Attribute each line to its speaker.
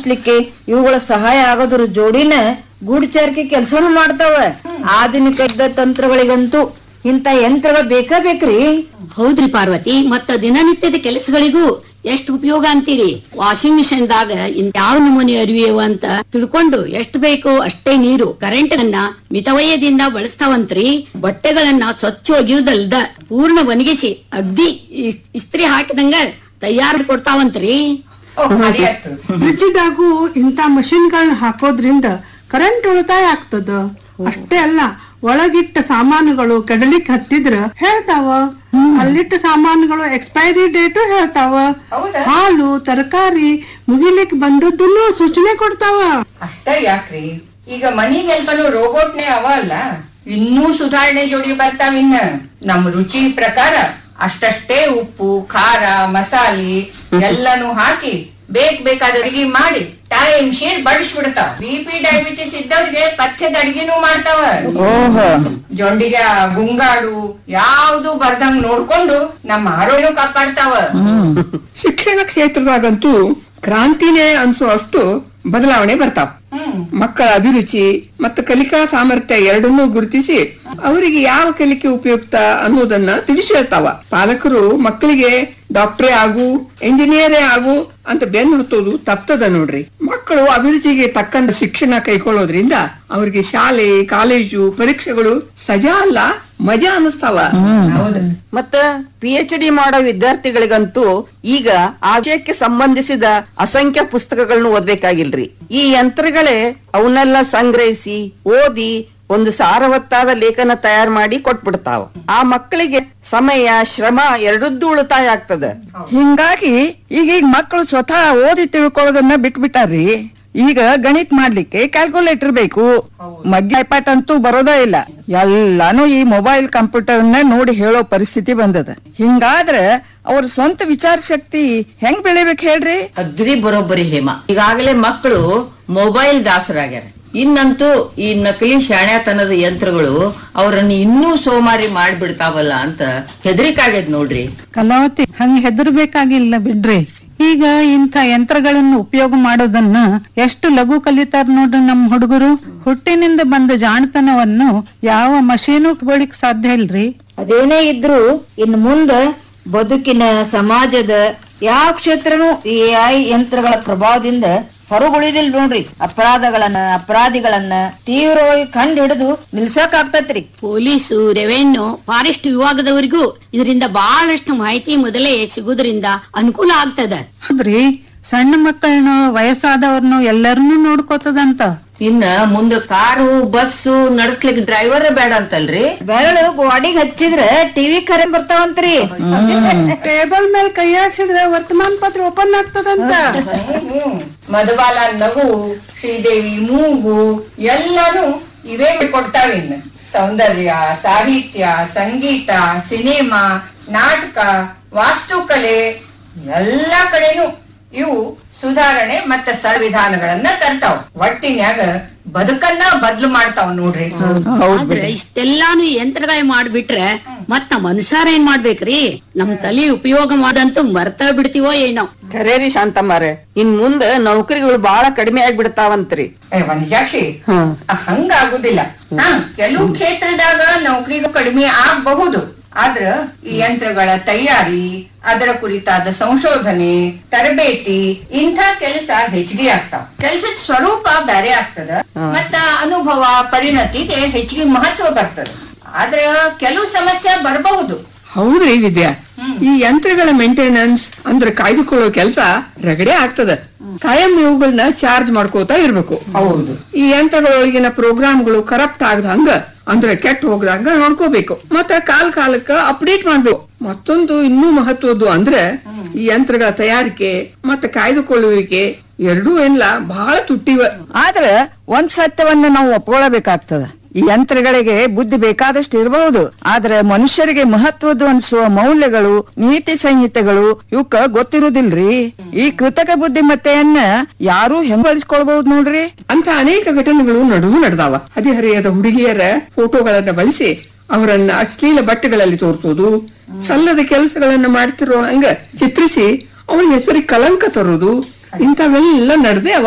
Speaker 1: ಬಳಸ್ಲಿಕ್ಕೆ ಇವುಗಳ ಸಹಾಯ ಆಗೋದ್ರ ಜೋಡಿನ ಗೂಢಚಾರಿಕೆ ಕೆಲಸನೂ ಮಾಡ್ತಾವ ಆಧುನಿಕ ಯುದ್ಧ ತಂತ್ರಗಳಿಗಂತೂ ಇಂಥ ಯಂತ್ರಗಳು ಬೇಕಾ ಬೇಕ್ರಿ
Speaker 2: ಹೌದ್ರಿ ಪಾರ್ವತಿ ಮತ್ತ ದಿನನಿತ್ಯದ ಕೆಲಸಗಳಿಗೂ ಎಷ್ಟ್ ಉಪಯೋಗ ಅಂತೀರಿ ವಾಷಿಂಗ್ ಮಿಷನ್ ದಾಗ ಯಾವ ನಮೂನೆ ಅರಿವಿಯವ ಅಂತ ತಿಳ್ಕೊಂಡು ಎಷ್ಟ್ ಬೇಕು ಅಷ್ಟೇ ನೀರು ಕರೆಂಟ್ ಅನ್ನ ಮಿತವಯದಿಂದ ಬಳಸ್ತಾವಂತ್ರಿ ಬಟ್ಟೆಗಳನ್ನ ಸ್ವಚ್ಛ ಒಗೆಯುವುದಲ್ದ ಪೂರ್ಣ ಒಣಗಿಸಿ ಅಗ್ದಿ ಇ- ಇಸ್ತ್ರಿ ಹಾಕಿದಂಗ ತಯಾರು ಕೊಡ್ತಾವಂತ್ರಿ
Speaker 3: ಫ್ರಿಜ್ದಾಗೂ ಇಂಥ ಮಷಿನ್ಗಳನ್ನ ಹಾಕೋದ್ರಿಂದ ಕರೆಂಟ್ ಉಳಿತಾಯ ಆಗ್ತದ ಅಷ್ಟೇ ಅಲ್ಲ ಒಳಗಿಟ್ಟ ಸಾಮಾನುಗಳು ಕೆಡಲಿಕ್ ಹತ್ತಿದ್ರ ಹೇಳ್ತಾವ ಅಲ್ಲಿಟ್ಟ ಸಾಮಾನುಗಳು ಎಕ್ಸ್ಪೈರಿ ಡೇಟು ಹೇಳ್ತಾವ ಹಾಲು ತರಕಾರಿ ಮುಗಿಲಿಕ್ ಬಂದದ್ದನ್ನು ಸೂಚನೆ ಕೊಡ್ತಾವ
Speaker 4: ಅಷ್ಟ ಯಾಕ್ರಿ ಈಗ ಮನಿ ಕೆಲ್ಸನು ರೋಬೋಟ್ನೇ ಅವ ಅಲ್ಲ ಇನ್ನೂ ಸುಧಾರಣೆ ಜೋಡಿ ಬರ್ತಾವಿನ್ನ ನಮ್ ರುಚಿ ಪ್ರಕಾರ ಅಷ್ಟಷ್ಟೇ ಉಪ್ಪು ಖಾರ ಮಸಾಲಿ ಎಲ್ಲಾನು ಹಾಕಿ ಬೇಕ್ ಬೇಕಾದ ಅಡಿಗೆ ಮಾಡಿ ಟೈಮ್ ಶೇರ್ ಬಡಿಸ್ಬಿಡ್ತಾವ ಬಿ ಪಿ ಡಯಾಬಿಟಿಸ್ ಇದ್ದವ್ರಿಗೆ ಪಥ್ಯದ ಅಡಿಗೆನೂ ಮಾಡ್ತಾವ
Speaker 1: ಓಹೋ
Speaker 4: ಜೊಂಡಿಗೆ ಗುಂಗಾಡು ಯಾವ್ದು ಬರ್ದಂಗ್ ನೋಡ್ಕೊಂಡು ನಮ್ಮ ಆರೋಗ್ಯ ಕಾಪಾಡ್ತಾವ
Speaker 5: ಶಿಕ್ಷಣ ಕ್ಷೇತ್ರದಾಗಂತೂ ಕ್ರಾಂತಿನೇ ಅನ್ಸೋ ಅಷ್ಟು ಬದಲಾವಣೆ ಬರ್ತಾವ
Speaker 4: ಹ್ಮ್
Speaker 5: ಮಕ್ಕಳ ಅಭಿರುಚಿ ಮತ್ತು ಕಲಿಕಾ ಸಾಮರ್ಥ್ಯ ಎರಡನ್ನೂ ಗುರುತಿಸಿ ಅವರಿಗೆ ಯಾವ ಕಲಿಕೆ ಉಪಯುಕ್ತ ಅನ್ನೋದನ್ನ ತಿಳಿಸಿ ಹೇಳ್ತಾವ ಪಾಲಕರು ಮಕ್ಕಳಿಗೆ ಡಾಕ್ಟ್ರೇ ಆಗು ಇಂಜಿನಿಯರೇ ಆಗು ಅಂತ ಬೆನ್ನು ಹತ್ತೋದು ತಪ್ತದ ನೋಡ್ರಿ ಮಕ್ಕಳು ಅಭಿರುಚಿಗೆ ತಕ್ಕಂತ ಶಿಕ್ಷಣ ಕೈಕೊಳ್ಳೋದ್ರಿಂದ ಅವರಿಗೆ ಶಾಲೆ ಕಾಲೇಜು ಪರೀಕ್ಷೆಗಳು ಸಜಾ ಅಲ್ಲ ಮಜಾ ಅನ್ನಿಸ್ತಾವ
Speaker 4: ಹೌದು
Speaker 1: ಮತ್ತ ಪಿ ಎಚ್ ಡಿ ಮಾಡೋ ವಿದ್ಯಾರ್ಥಿಗಳಿಗಂತೂ ಈಗ ಆ ವಿಷಯಕ್ಕೆ ಸಂಬಂಧಿಸಿದ ಅಸಂಖ್ಯ ಪುಸ್ತಕಗಳನ್ನು ಓದ್ಬೇಕಾಗಿಲ್ರಿ ಈ ಯಂತ್ರಗಳೇ ಅವನ್ನೆಲ್ಲ ಸಂಗ್ರಹಿಸಿ ಓದಿ ಒಂದು ಸಾರವತ್ತಾದ ಲೇಖನ ತಯಾರು ಮಾಡಿ ಕೊಟ್ಬಿಡ್ತಾವ ಆ ಮಕ್ಕಳಿಗೆ ಸಮಯ ಶ್ರಮ ಎರಡದ್ದು ಉಳಿತಾಯ ಆಗ್ತದ
Speaker 6: ಹಿಂಗಾಗಿ ಈಗ ಈಗ ಮಕ್ಕಳು ಸ್ವತಃ ಓದಿ ತಿಳ್ಕೊಳ್ಳೋದನ್ನ ಬಿಟ್ಬಿಟ್ಟಾರ್ರಿ ಈಗ ಗಣಿತ ಮಾಡ್ಲಿಕ್ಕೆ ಕ್ಯಾಲ್ಕುಲೇಟರ್ ಬೇಕು ಮಗ್ಗಿ ಐಪಾಟ್ ಅಂತೂ ಬರೋದೇ ಇಲ್ಲ ಎಲ್ಲಾನು ಈ ಮೊಬೈಲ್ ಕಂಪ್ಯೂಟರ್ ನೋಡಿ ಹೇಳೋ ಪರಿಸ್ಥಿತಿ ಬಂದದ ಹಿಂಗಾದ್ರೆ ಅವ್ರ ಸ್ವಂತ ವಿಚಾರ ಶಕ್ತಿ ಹೆಂಗ್ ಬೆಳಿಬೇಕು ಹೇಳ್ರಿ
Speaker 7: ಅಗ್ರಿ ಬರೋಬ್ಬರಿ ಹೇಮ ಈಗಾಗಲೇ ಮಕ್ಕಳು ಮೊಬೈಲ್ ದಾಸರಾಗ್ಯಾರ ಇನ್ನಂತೂ ಈ ನಕಲಿ ಶಾಣ್ಯಾತನದ ಯಂತ್ರಗಳು ಅವರನ್ನು ಇನ್ನೂ ಸೋಮಾರಿ ಮಾಡ್ಬಿಡ್ತಾವಲ್ಲ ಅಂತ ಹೆದರಿಕಾಗ್ಯದ ನೋಡ್ರಿ
Speaker 3: ಕಲಾವತಿ ಹಂಗ ಹೆದರ್ಬೇಕಾಗಿಲ್ಲ ಬಿಡ್ರಿ ಈಗ ಇಂಥ ಯಂತ್ರಗಳನ್ನು ಉಪಯೋಗ ಮಾಡೋದನ್ನ ಎಷ್ಟು ಲಘು ಕಲಿತಾರ ನೋಡ್ರಿ ನಮ್ ಹುಡುಗರು ಹುಟ್ಟಿನಿಂದ ಬಂದ ಜಾಣತನವನ್ನು ಯಾವ ಮಷೀನು ಹೋಲಿಕ್ ಸಾಧ್ಯ ಇಲ್ರಿ
Speaker 1: ಅದೇನೇ ಇದ್ರು ಇನ್ ಮುಂದ ಬದುಕಿನ ಸಮಾಜದ ಯಾವ ಕ್ಷೇತ್ರನೂ ಈ ಐ ಯಂತ್ರಗಳ ಪ್ರಭಾವದಿಂದ ಹೊರಗುಳಿದಿಲ್ ನೋಡ್ರಿ ಅಪರಾಧಗಳನ್ನ ಅಪರಾಧಿಗಳನ್ನ ತೀವ್ರವಾಗಿ ಕಂಡು ಹಿಡಿದು ನಿಲ್ಸಕ್ ಆಗ್ತತ್ರಿ
Speaker 2: ಪೊಲೀಸು ರೆವೆನ್ಯೂ ಫಾರೆಸ್ಟ್ ವಿಭಾಗದವರಿಗೂ ಇದರಿಂದ ಬಹಳಷ್ಟು ಮಾಹಿತಿ ಮೊದಲೇ ಸಿಗುವುದರಿಂದ ಅನುಕೂಲ ಆಗ್ತದ
Speaker 3: ಹೌದ್ರಿ ಸಣ್ಣ ಮಕ್ಕಳನ್ನು ವಯಸ್ಸಾದವ್ರನ್ನು ಎಲ್ಲರನ್ನೂ ನೋಡ್ಕೋತದಂತ
Speaker 7: ಇನ್ನ ಮುಂದೆ ಕಾರು ಬಸ್ಸು ನಡ್ಸ್ಲಿಕ್ಕೆ ಡ್ರೈವರ್ ಬೇಡ ಅಂತಲ್ರಿ
Speaker 1: ಬೆರಳು ಗೋಡಿಗೆ ಹಚ್ಚಿದ್ರೆ ಟಿವಿ ಕರೆ ಬರ್ತಾವಂತ್ರಿ
Speaker 3: ಟೇಬಲ್ ಮೇಲೆ ಕೈ ಹಾಕ್ಸಿದ್ರೆ ವರ್ತಮಾನ ಪತ್ರ ಓಪನ್ ಆಗ್ತದಂತ
Speaker 4: ಮಧುಬಾಲ ನಗು ಶ್ರೀದೇವಿ ಮೂಗು ಎಲ್ಲಾನು ಇವೇ ಕೊಡ್ತಾವಿನ್ ಸೌಂದರ್ಯ ಸಾಹಿತ್ಯ ಸಂಗೀತ ಸಿನಿಮಾ ನಾಟಕ ವಾಸ್ತುಕಲೆ ಎಲ್ಲಾ ಕಡೆನೂ ಇವು ಸುಧಾರಣೆ ಮತ್ತೆ ಸಂವಿಧಾನಗಳನ್ನ ತರ್ತಾವ್ ಒಟ್ಟಿನ್ಯಾಗ ಬದುಕನ್ನ ಬದ್ಲು ಮಾಡ್ತಾವ್ ನೋಡ್ರಿ
Speaker 2: ಆದ್ರೆ ಇಷ್ಟೆಲ್ಲಾನು ಯಂತ್ರಗಳೇ ಮಾಡ್ಬಿಟ್ರೆ ಮತ್ತ ಮನುಷ್ಯರ ಏನ್ ಮಾಡ್ಬೇಕ್ರಿ ನಮ್ ತಲೆ ಉಪಯೋಗ ಮಾಡಂತೂ ಮರ್ತ ಬಿಡ್ತೀವೋ ಏನೋ
Speaker 1: ಖರೇ ರೀ ಶಾಂತಮ್ಮಾರೆ ಇನ್ ಮುಂದ ನೌಕರಿಗಳು ಬಹಳ ಕಡಿಮೆ ಆಗ್ಬಿಡ್ತಾವಂತ್ರಿ
Speaker 4: ಏ ವನಜಾಕ್ಷಿ ಹಂಗಾಗುದಿಲ್ಲ ಹಾ ಕೆಲವು ಕ್ಷೇತ್ರದಾಗ ನೌಕರಿಗೂ ಕಡಿಮೆ ಆಗಬಹುದು ಆದ್ರ ಈ ಯಂತ್ರಗಳ ತಯಾರಿ ಅದರ ಕುರಿತಾದ ಸಂಶೋಧನೆ ತರಬೇತಿ ಇಂಥ ಕೆಲಸ ಹೆಚ್ಚಿಗೆ ಆಗ್ತಾವ ಕೆಲಸದ ಸ್ವರೂಪ ಬೇರೆ ಆಗ್ತದ ಮತ್ತ ಅನುಭವ ಪರಿಣತಿಗೆ ಹೆಚ್ಚಿಗೆ ಮಹತ್ವ ಬರ್ತದ ಆದ್ರ ಕೆಲವು ಸಮಸ್ಯೆ ಬರಬಹುದು
Speaker 5: ಹೌದ್ರಿ ವಿದ್ಯಾ ಈ ಯಂತ್ರಗಳ ಮೇಂಟೆನೆನ್ಸ್ ಅಂದ್ರೆ ಕಾಯ್ದುಕೊಳ್ಳೋ ಕೆಲಸ ರಗಡೆ ಆಗ್ತದ ಕಾಯಂ ಇವುಗಳನ್ನ ಚಾರ್ಜ್ ಮಾಡ್ಕೋತಾ ಇರ್ಬೇಕು
Speaker 4: ಹೌದು
Speaker 5: ಈ ಯಂತ್ರಗಳೊಳಗಿನ ಪ್ರೋಗ್ರಾಮ್ಗಳು ಕರಪ್ಟ್ ಆಗದ ಹಂಗ ಅಂದ್ರೆ ಕೆಟ್ಟ ಹೋಗದಂಗ ನೋಡ್ಕೋಬೇಕು ಮತ್ತೆ ಕಾಲ್ ಕಾಲಕ್ಕ ಅಪ್ಡೇಟ್ ಮಾಡ್ಬೇಕು ಮತ್ತೊಂದು ಇನ್ನೂ ಮಹತ್ವದ್ದು ಅಂದ್ರೆ ಈ ಯಂತ್ರಗಳ ತಯಾರಿಕೆ ಮತ್ತೆ ಕಾಯ್ದುಕೊಳ್ಳುವಿಕೆ ಎರಡೂ ಎಲ್ಲ ಬಹಳ ತುಟ್ಟಿವ
Speaker 6: ಆದ್ರ ಒಂದ್ ಸತ್ಯವನ್ನ ನಾವು ಒಪ್ಕೊಳ್ಳಬೇಕಾಗ್ತದ ಈ ಯಂತ್ರಗಳಿಗೆ ಬುದ್ಧಿ ಬೇಕಾದಷ್ಟು ಇರಬಹುದು ಆದ್ರೆ ಮನುಷ್ಯರಿಗೆ ಮಹತ್ವದ್ದು ಅನ್ಸುವ ಮೌಲ್ಯಗಳು ನೀತಿ ಸಂಹಿತೆಗಳು ಇವಕ್ಕ ಗೊತ್ತಿರುದಿಲ್ರಿ ಈ ಕೃತಕ ಬುದ್ಧಿಮತ್ತೆಯನ್ನ ಯಾರು ಹೆಂಗ್ ಬಳಸ್ಕೊಳ್ಬಹುದು ನೋಡ್ರಿ
Speaker 5: ಅಂತ ಅನೇಕ ಘಟನೆಗಳು ನಡುವು ನಡೆದಾವ ಹದಿಹರೆಯದ ಹುಡುಗಿಯರ ಫೋಟೋಗಳನ್ನ ಬಳಸಿ ಅವರನ್ನ ಅಶ್ಲೀಲ ಬಟ್ಟೆಗಳಲ್ಲಿ ತೋರ್ಸೋದು ಸಲ್ಲದ ಕೆಲಸಗಳನ್ನ ಮಾಡ್ತಿರೋ ಹಂಗ ಚಿತ್ರಿಸಿ ಅವ್ರ ಹೆಸರಿಗೆ ಕಲಂಕ ತರೋದು ಇಂಥವೆಲ್ಲ ನಡೆದೇ ಅವ